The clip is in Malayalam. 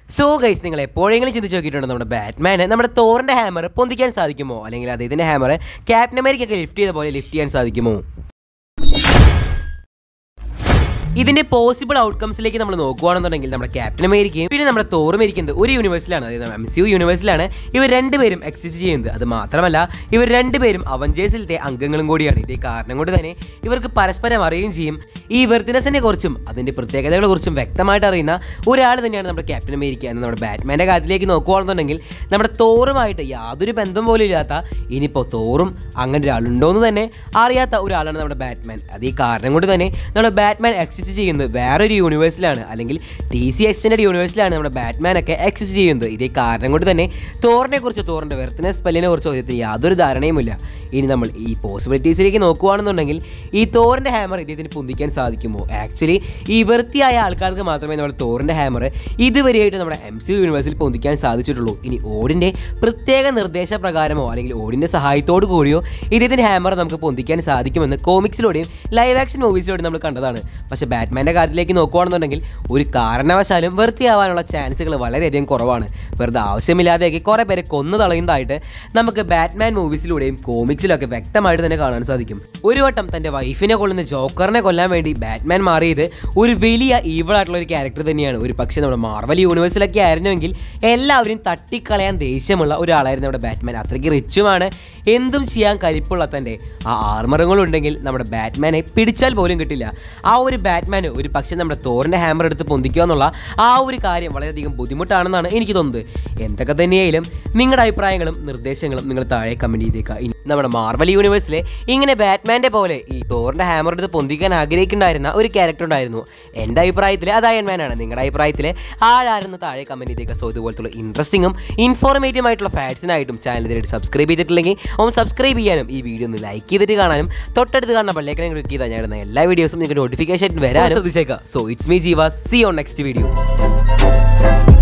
സോ ഗൈസ് നിങ്ങൾ എപ്പോഴെങ്കിലും ചിന്തിച്ച് നോക്കിയിട്ടുണ്ടോ നമ്മുടെ ബാറ്റ്മാന് നമ്മുടെ തോറിൻ്റെ ഹാമർ പൊന്തിക്കാൻ സാധിക്കുമോ അല്ലെങ്കിൽ അദ്ദേഹത്തിൻ്റെ ഹാമർ ക്യാപ്റ്റൻ അമേരിക്കൊക്കെ ലിഫ്റ്റ് ചെയ്ത പോലെ ലിഫ്റ്റ് ചെയ്യാൻ സാധിക്കുമോ ഇതിന്റെ പോസിബിൾ ഔട്ട്കംസിലേക്ക് നമ്മൾ നോക്കുകയാണെന്നുണ്ടെങ്കിൽ നമ്മുടെ ക്യാപ്റ്റൻ അമേരിക്കയും പിന്നെ നമ്മുടെ തോറും ഇരിക്കുന്നത് ഒരു യൂണിവേഴ്സിലാണ് അതായത് എം സി യു യൂണിവേഴ്സിലാണ് ഇവർ രണ്ടുപേരും എക്സിസ്റ്റ് ചെയ്യുന്നത് അത് മാത്രമല്ല ഇവർ രണ്ടുപേരും അവഞ്ചേഴ്സിലത്തെ അംഗങ്ങളും കൂടിയാണ് ഇതേ കാരണം കൊണ്ട് തന്നെ ഇവർക്ക് പരസ്പരം അറിയുകയും ചെയ്യും ഈ വെർത്തിനസിനെ കുറിച്ചും അതിന്റെ പ്രത്യേകതകളെ കുറിച്ചും വ്യക്തമായിട്ട് അറിയുന്ന ഒരാൾ തന്നെയാണ് നമ്മുടെ ക്യാപ്റ്റൻ അമേരിക്ക എന്ന് നമ്മുടെ ബാറ്റ്മാൻ്റെ കാര്യത്തിലേക്ക് നോക്കുകയാണെന്നുണ്ടെങ്കിൽ നമ്മുടെ തോറുമായിട്ട് യാതൊരു ബന്ധം പോലും ഇല്ലാത്ത ഇനിയിപ്പോൾ തോറും അങ്ങനെ ഒരാളുണ്ടോ എന്ന് തന്നെ അറിയാത്ത ഒരാളാണ് നമ്മുടെ ബാറ്റ്മാൻ അത് ഈ കാരണം കൊണ്ട് തന്നെ നമ്മുടെ ബാറ്റ്മാൻ എക്സിസ്റ്റ് ചെയ്യുന്നത് വേറൊരു യൂണിവേഴ്സിലാണ് അല്ലെങ്കിൽ ടി സി എക്സ്റ്റൻഡ് യൂണിവേഴ്സിലാണ് നമ്മുടെ ബാറ്റ്മാൻ ഒക്കെ എക്സിസ്റ്റ് ചെയ്യുന്നത് ഇതേ കാരണം കൊണ്ട് തന്നെ തോറിനെ കുറിച്ച് തോറിൻ്റെ വെർത്തിനെ സ്പെല്ലിനെ കുറിച്ച് ചോദ്യത്തിന് യാതൊരു ധാരണയുമില്ല ഇനി നമ്മൾ ഈ പോസിബിലിറ്റീസിലേക്ക് നോക്കുകയാണെന്നുണ്ടെങ്കിൽ ഈ തോറിൻ്റെ ഹാമർ ഇദ്ദേഹത്തിന് പൊന്തിക്കാൻ സാധിക്കുമോ ആക്ച്വലി ഈ വൃത്തിയായ ആൾക്കാർക്ക് മാത്രമേ നമ്മുടെ തോറിൻ്റെ ഹാമർ ഇതുവരെയായിട്ട് നമ്മുടെ എം സി യൂണിവേഴ്സിൽ പൊന്തിക്കാൻ സാധിച്ചിട്ടുള്ളൂ ഇനി ഓടിൻ്റെ പ്രത്യേക നിർദ്ദേശപ്രകാരമോ അല്ലെങ്കിൽ ഓടിൻ്റെ സഹായത്തോടു കൂടിയോ ഇദ്ദേഹത്തിൻ്റെ ഹാമർ നമുക്ക് പൊന്തിക്കാൻ സാധിക്കുമെന്ന് കോമിക്സിലൂടെയും ലൈവ് ആക്ഷൻ മൂവീസിലൂടെയും നമ്മൾ കണ്ടതാണ് പക്ഷേ ബാറ്റ്മാൻ്റെ കാര്യത്തിലേക്ക് നോക്കുകയാണെന്നുണ്ടെങ്കിൽ ഒരു കാരണവശാലും വൃത്തിയാവാനുള്ള ചാൻസുകൾ വളരെയധികം കുറവാണ് വെറുതെ ആവശ്യമില്ലാതെയൊക്കെ കുറേ പേരെ കൊന്നു തളയുന്നതായിട്ട് നമുക്ക് ബാറ്റ്മാൻ മൂവീസിലൂടെയും കോമിക്സിലൊക്കെ വ്യക്തമായിട്ട് തന്നെ കാണാൻ സാധിക്കും ഒരു വട്ടം തൻ്റെ വൈഫിനെ കൊള്ളുന്ന ജോക്കറിനെ കൊല്ലാൻ വേണ്ടി ബാറ്റ്മാൻ മാറിയത് ഒരു വലിയ ഈവിളായിട്ടുള്ള ഒരു ക്യാരക്ടർ തന്നെയാണ് ഒരു പക്ഷേ നമ്മുടെ മാർവൽ യൂണിവേഴ്സിലൊക്കെ ആയിരുന്നുവെങ്കിൽ എല്ലാവരും തട്ടിക്കളയാൻ ദേഷ്യമുള്ള ഒരാളായിരുന്നു നമ്മുടെ ബാറ്റ്മാൻ അത്രയ്ക്ക് റിച്ചുമാണ് എന്തും ചെയ്യാൻ കലിപ്പുള്ള തൻ്റെ ആ ആർമറുകളുണ്ടെങ്കിൽ നമ്മുടെ ബാറ്റ്മാനെ പിടിച്ചാൽ പോലും കിട്ടില്ല ആ ഒരു ബാറ്റ്മാന് ഒരു പക്ഷേ നമ്മുടെ തോറിൻ്റെ ഹാമർ എടുത്ത് പൊന്തിക്കുക എന്നുള്ള ആ ഒരു കാര്യം വളരെയധികം ബുദ്ധിമുട്ടാണെന്നാണ് എനിക്ക് തോന്നുന്നത് എന്തൊക്കെ തന്നെയായാലും നിങ്ങളുടെ അഭിപ്രായങ്ങളും നിർദ്ദേശങ്ങളും നിങ്ങൾ താഴെ കമൻറ്റ് ചെയ്തേക്കുക ഇനി നമ്മുടെ മാർവൽ യൂണിവേഴ്സിലെ ഇങ്ങനെ ബാറ്റ്മാൻ്റെ പോലെ ഈ തോറിൻ്റെ ഹാമർ എടുത്ത് പൊന്തിക്കാൻ ആഗ്രഹിക്കുന്നുണ്ടായിരുന്ന ഒരു ക്യാരക്ടർ ഉണ്ടായിരുന്നു എൻ്റെ അഭിപ്രായത്തിൽ അത് അയൺമാനാണ് നിങ്ങളുടെ അഭിപ്രായത്തിൽ ആരാരെന്ന് താഴെ കമൻറ്റ് ചെയ്തേക്കുക സോ ഇതുപോലത്തുള്ള ഇൻട്രസ്റ്റിങ്ങും ഇൻഫോർമേറ്റീവ് ആയിട്ടുള്ള ഫാക്ട്സിനായിട്ടും ചാനൽ ഇതിനായിട്ട് സബ്സ്ക്രൈബ് ചെയ്തിട്ടില്ലെങ്കിൽ ഒന്ന് സബ്സ്ക്രൈബ് ചെയ്യാനും ഈ വീഡിയോ ഒന്ന് ലൈക്ക് ചെയ്തിട്ട് കാണാനും തൊട്ടടുത്ത് കാണുന്ന ബെല്ലൈക്കനെ ക്ലിക്ക് ചെയ്താൽ ഞാൻ ഇടുന്ന എല്ലാ വീഡിയോസും നിങ്ങൾക്ക് നോട്ടിഫിക്കേഷൻ വരാനും ശ്രദ്ധിച്ചേക്കാം so it's me Jeeva C on next video